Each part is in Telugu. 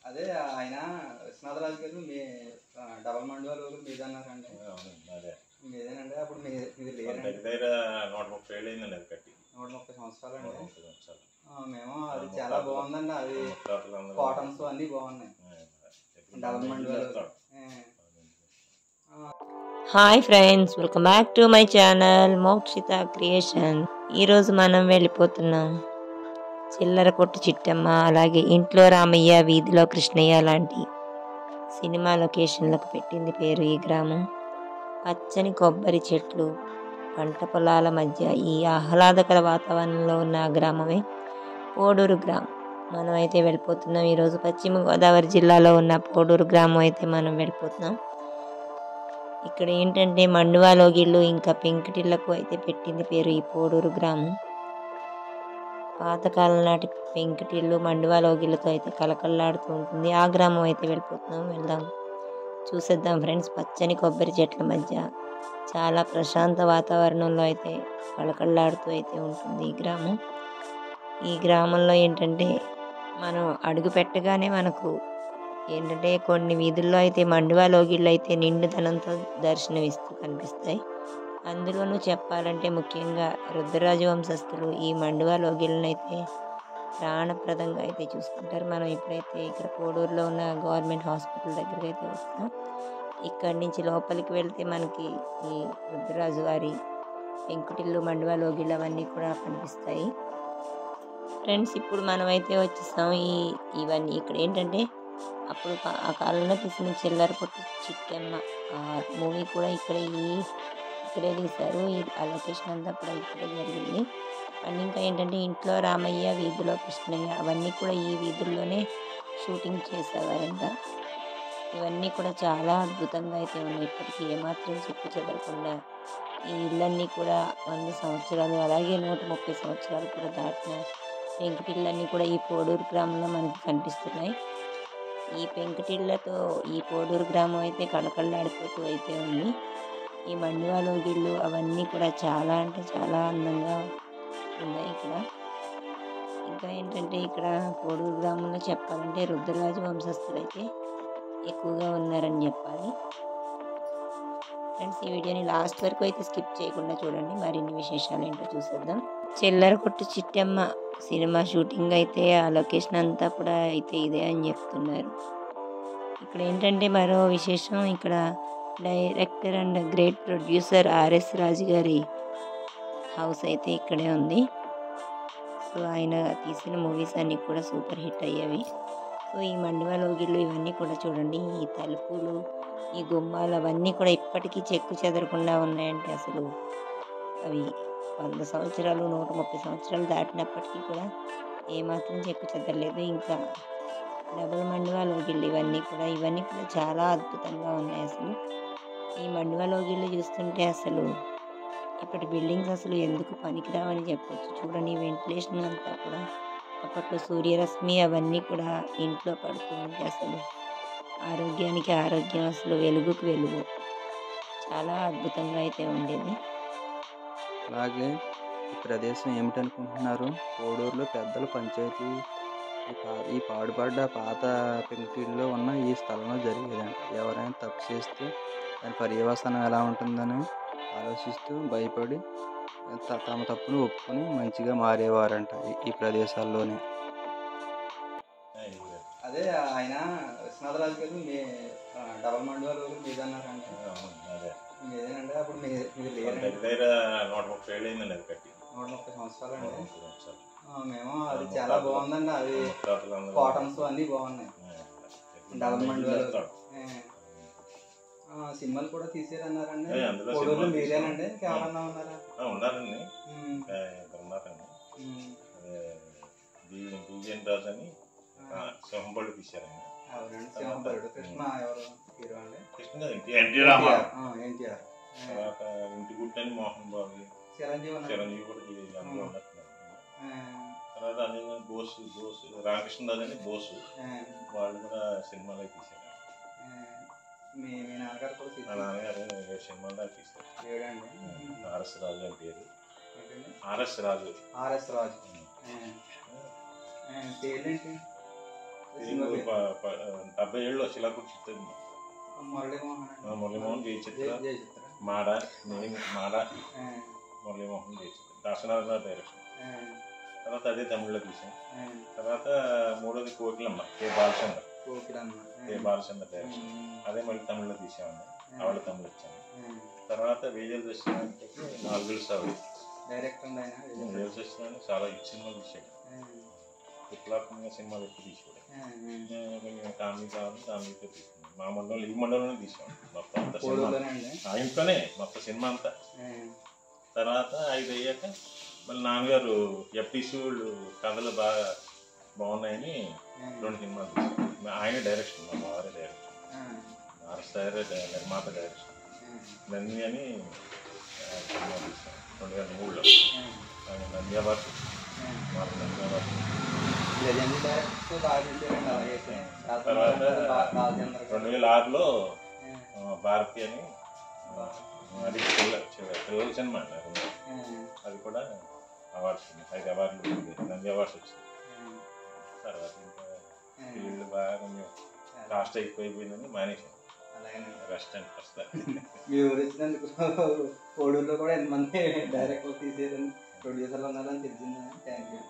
అదే ఆయన విశ్వనాథరాజు గారు మీ ఆ, డబల్ మండవాల ఊరు మీదన్నారండి అవునండి అదే మీదేనండి అప్పుడు మీ మీది మన లేరండి దగ్గర దగ్గర నూట ముప్పై ఏళ్ళు అయిందండి అది కట్టి నూట ముప్పై సంవత్సరాలు నూట అండి ముప్పై సంవత్సరాలు మేము అది చాలా బాగుందండి అది ముత్తాతలు అందరూ కాటన్స్ అన్నీ బాగున్నాయి ఎప్పుడు డబల్ మండవాల చేస్తాం. Hi friends welcome back to my channel Mokshita creation ఈరోజు మనం వెళ్ళిపోతున్నాం చిల్లర కొట్టు చిట్టమ్మ అలాగే ఇంట్లో రామయ్య వీధిలో కృష్ణయ్య లాంటి సినిమా లొకేషన్లకు పెట్టింది పేరు ఈ గ్రామం పచ్చని కొబ్బరి చెట్లు పంట పొలాల మధ్య ఈ ఆహ్లాదకర వాతావరణంలో ఉన్న ఆ గ్రామమే పోడూరు గ్రామం మనం అయితే వెళ్ళిపోతున్నాం ఈరోజు పశ్చిమ గోదావరి జిల్లాలో ఉన్న పోడూరు గ్రామం అయితే మనం వెళ్ళిపోతున్నాం ఇక్కడ ఏంటంటే మండువా లోగిళ్ళు ఇంకా పెంకుటిళ్లకు అయితే పెట్టింది పేరు ఈ పోడూరు గ్రామం పాతకాలం నాటి పెంకుటిళ్ళు మండువా లోగిళ్ళతో అయితే కలకల్లాడుతూ ఉంటుంది ఆ గ్రామం అయితే వెళ్ళిపోతున్నాం వెళ్దాం చూసేద్దాం ఫ్రెండ్స్ పచ్చని కొబ్బరి చెట్ల మధ్య చాలా ప్రశాంత వాతావరణంలో అయితే కళకళలాడుతూ అయితే ఉంటుంది ఈ గ్రామం ఈ గ్రామంలో ఏంటంటే మనం అడుగు పెట్టగానే మనకు ఏంటంటే కొన్ని వీధుల్లో అయితే మండువా లోగిళ్ళు అయితే నిండుదనంతో దర్శనమిస్తూ కనిపిస్తాయి అందులోనూ చెప్పాలంటే ముఖ్యంగా రుద్రరాజు వంశస్థులు ఈ మండువా లోగిళ్ళను అయితే ప్రాణప్రదంగా అయితే చూసుకుంటారు మనం ఇప్పుడైతే ఇక్కడ కోడూరులో ఉన్న గవర్నమెంట్ హాస్పిటల్ దగ్గరికి అయితే వస్తాం ఇక్కడి నుంచి లోపలికి వెళ్తే మనకి ఈ రుద్రరాజు వారి పెంకుటిల్లు మండువా లోగిళ్ళు అవన్నీ కూడా కనిపిస్తాయి ఫ్రెండ్స్ ఇప్పుడు మనం అయితే వచ్చేసాం ఈ ఇవన్నీ ఇక్కడ ఏంటంటే అప్పుడు కా- ఆ కాలంలో తీసిన చిల్లర పొట్టు చిట్టమ్మ ఆ మూవీ కూడా ఇక్కడ ఈ ఇక్కడే తీశారు ఈ ఆ లొకేషన్ అంతా కూడా ఇక్కడే జరిగింది అండ్ ఇంకా ఏంటంటే ఇంట్లో రామయ్య వీధిలో కృష్ణయ్య అవన్నీ కూడా ఈ వీధుల్లోనే షూటింగ్ చేసేవారంట ఇవన్నీ కూడా చాలా అద్భుతంగా అయితే ఉన్నాయి ఇప్పటికీ ఏమాత్రం చెప్పు చెదరకుండా ఈ ఇళ్ళన్నీ కూడా వంద సంవత్సరాలు అలాగే నూట ముప్పై సంవత్సరాలు కూడా దాటిన పెంకుటిళ్ళన్నీ కూడా ఈ పోడూరు గ్రామంలో మనకి కనిపిస్తున్నాయి ఈ పెంకుటిళ్ళతో ఈ పోడూరు గ్రామం అయితే కళకళలాడిపోతూ అయితే ఉంది ఈ మండువాలో గిళ్ళు అవన్నీ కూడా చాలా అంటే చాలా అందంగా ఉన్నాయి ఇక్కడ ఇంకా ఏంటంటే ఇక్కడ పోడూరు గ్రామంలో చెప్పాలంటే రుద్రరాజు వంశస్థులు అయితే ఎక్కువగా ఉన్నారని చెప్పాలి ఫ్రెండ్స్ ఈ వీడియోని లాస్ట్ వరకు అయితే స్కిప్ చేయకుండా చూడండి మరిన్ని విశేషాలు ఏంటో చూసేద్దాం చిల్లర కొట్టు చిట్టమ్మ సినిమా షూటింగ్ అయితే ఆ లొకేషన్ అంతా కూడా అయితే ఇదే అని చెప్తున్నారు ఇక్కడ ఏంటంటే మరో విశేషం ఇక్కడ director and great producer R S Raju గారి హౌస్ అయితే ఇక్కడే ఉంది సో ఆయన తీసిన మూవీస్ అన్నీ కూడా సూపర్ హిట్ అయ్యేవి సో ఈ మండువా లోగిళ్ళు ఇవన్నీ కూడా చూడండి ఈ తలుపులు ఈ గుమ్మాలు అవన్నీ కూడా ఇప్పటికీ చెక్కు చెదరకుండా ఉన్నాయంటే అసలు అవి వంద సంవత్సరాలు నూట ముప్పై సంవత్సరాలు దాటినప్పటికీ కూడా ఏమాత్రం చెక్కు చెదరలేదు ఇంకా డబుల్ మండువా లోగిళ్ళు ఇవన్నీ కూడా ఇవన్నీ కూడా చాలా అద్భుతంగా ఉన్నాయి అసలు ఈ మండువా లోగిళ్ళు చూస్తుంటే అసలు ఇప్పటి బిల్డింగ్స్ అసలు ఎందుకు పనికిరావని చెప్పొచ్చు చూడండి వెంటిలేషన్ అంతా కూడా అప్పట్లో సూర్యరశ్మి అవన్నీ కూడా ఇంట్లో పడుతుంది అసలు ఆరోగ్యానికి ఆరోగ్యం అసలు వెలుగుకి వెలుగు చాలా అద్భుతంగా అయితే ఉండేది అలాగే ఈ ప్రదేశం ఏమిటనుకుంటున్నారు కోడూరులో పెద్దల పంచాయతీ ఈ పా- ఈ పాడుపడ్డ పాత పెంకుటిల్లో ఉన్న ఈ స్థలంలో జరిగేదంట ఎవరైనా తప్పు చేస్తే దాని పర్యవసానం ఎలా ఉంటుందని ఆలోచిస్తూ భయపడి త- తమ తప్పును ఒప్పుకొని మంచిగా మారేవారంట ఈ- ఈ ప్రదేశాల్లోనే అదే ఆయన విశ్వనాథరాజు గారు మీ డబల్ మండవాల ఊరు మీదన్నారంట అవునండి అదే మీదేనండి అప్పుడు మీ మీది మన లేరండి దగ్గర దగ్గర నూట ముప్పై ఏళ్ళు అయిందండి అది కట్టి నూట ముప్పై సంవత్సరాలు నూట అండి ముప్పై సంవత్సరాలు మేము అది చాలా బాగుందండి అది ముత్తాతలు అందరూ కాటన్స్ అన్నీ బాగున్నాయి ఎప్పుడు డబల్ మండువాలు. చేస్తాం. ఆ, సినిమాలు కూడా తీసారన్నారండి ఏ, అందులో కోడూరులో సినిమాలు మీరేనండి ఇంకెవరన్నా ఉన్నారా ఆ, ఉన్నారండి ఉమ్, ఇంకా ఇద్దరు ఉన్నారండి ఉమ్, అదే బి- బిజిఎన్ రాజు అని ఆ, సింహంపల్లి తీశారండి అవునండి సింహపరుడు కృష్ణ ఎవరు హీరో అండి కృష్ణ గారు ఎన్టీ- ఎన్టీ రామారావు ఎన్టీఆర్ తర్వాత ఇంటి గుట్టని మోహన్ బాబు చిరంజీవి ఉన్నాడు. చిరంజీవి కూడా ఈ అందులో ఉన్నట్టున్నారు ఆ, తర్వాత అదే బోసు బోసు రామకృష్ణరాజు అని బోసు ఆ, వాళ్ళు కూడా సినిమాలో తీశారు ఆ, మీ మీ నాన్నగారు కూడా మా తీసారు నాన్నగారు ఏడు సినిమాలో తీశారు ఏడండి ఆర్ఎస్ రాజు అని పేరు ఏంటండి ఆర్ఎస్ రాజు ఆర్ఎస్ రాజు ఆ, ఆ, పేర్లేంటి తెలుగు ప- ప- డెబ్బై ఏళ్ళు శిలాకృతి చిత్రం మురళీమోహన్ మురళీమోహన్ జయచిత్ర జయచిత్ర మాడ నేను మాడ మురళీమోహన్ జయచిత్ర దాసనారాయణ డైరెక్షన్ తర్వాత అదే తమిళ్లో తీసాం తర్వాత మూడోది కోకిలమ్మ కే బాలచంద్ర కే బాలచంద్ర డైరెక్షన్ అదే మళ్ళీ తమిళ్లో తీసామండి ఆవిడ తమిళ వచ్చాను తర్వాత విజయ దర్శనానికి నాలుగు సావి డైరెక్టర్ ఆయన విజయ దర్శనాన్ని చాలా ఇచ్చి సినిమాలు తీసాడు విప్లవాత్మక సినిమాలు ఎక్కువ తీసాడు కొంచెం కామెడీ కావాలి కామెడీతో తీసుకున్నాం మా మండలం ఈ మండలంలో తీసాం మొత్తం అంత సినిమా కోడూరులోనండి ఆ ఇంట్లోనే మొత్తం సినిమా అంతా తర్వాత ఐదు అయ్యాక మళ్ళీ నాన్నగారు ఎఫ్టీసీ వాళ్ళు కథలు బాగా బాగున్నాయని రెండు సినిమాలు తీశారు మా- ఆయన డైరెక్షన్ మా వారి డైరెక్షన్ ఆర్ఎస్ఆర్ నిర్మాత డైరెక్షన్ నంది అని ఆ, సినిమా తీశాం రెండు వేల మూడులో ఆయన నంది అవార్డు మాకు నంది అవార్డు లెజెండ్ డైరెక్టర్ బాగా చేశారండి అలాగైతే తర్వాత రాజేంద్ర రెండు వేల ఆరులో ఆ, భారతి అని ఆ, అది పిల్ల చిన్న- పిల్లల సినిమా అండి అది. అది కూడా అవార్డ్స్ ఉన్నాయి ఐదు అవార్డులు నంది అవార్డ్స్ వచ్చింది తర్వాత ఇంకా ఫీల్డ్ బాగా కొంచెం కాస్ట్ ఎక్కువైపోయిందని మానేసాం అలాగే రెస్ట్ అంటే వస్తా మీ ఊరు వచ్చినందుకు కోడూరులో కూడా ఎంతమంది డైరెక్టర్ తీసేయరని ప్రొడ్యూసర్లు ఉన్నారని తెలిసిందని థ్యాంక్ యూ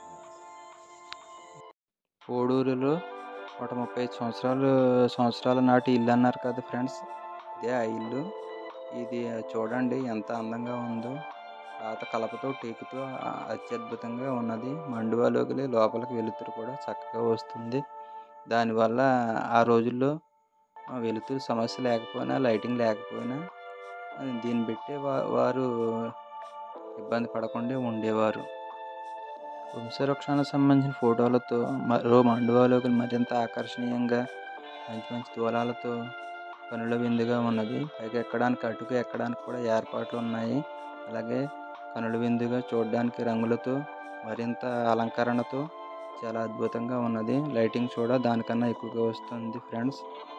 కోడూరులో నూట ముప్పై ఐదు సంవత్సరాలు సంవత్సరాల నాటి ఇల్లు అన్నారు కదా ఫ్రెండ్స్ ఇదే ఆ ఇల్లు ఇది చూడండి ఎంత అందంగా ఉందో పాత కలపతో టేకుతో ఆ- అత్యద్భుతంగా ఉన్నది మండువాలోకి లోపలికి వెలుతురు కూడా చక్కగా వస్తుంది దానివల్ల ఆ రోజుల్లో ఆ వెలుతురు సమస్య లేకపోయినా లైటింగ్ లేకపోయినా ఆ, దీన్ని పెట్టి వా- వారు ఇబ్బంది పడకుండా ఉండేవారు వంశవృక్షానికి సంబంధించిన ఫోటోలతో మరో మండువాలోకి మరింత ఆకర్షణీయంగా మంచి మంచి దూలాలతో కనుల విందుగా ఉన్నది పైకి ఎక్కడానికి అటుకు ఎక్కడానికి కూడా ఏర్పాట్లు ఉన్నాయి అలాగే కనుల విందుగా చూడడానికి రంగులతో మరింత అలంకరణతో చాలా అద్భుతంగా ఉన్నది లైటింగ్ కూడా దానికన్నా ఎక్కువగా వస్తుంది ఫ్రెండ్స్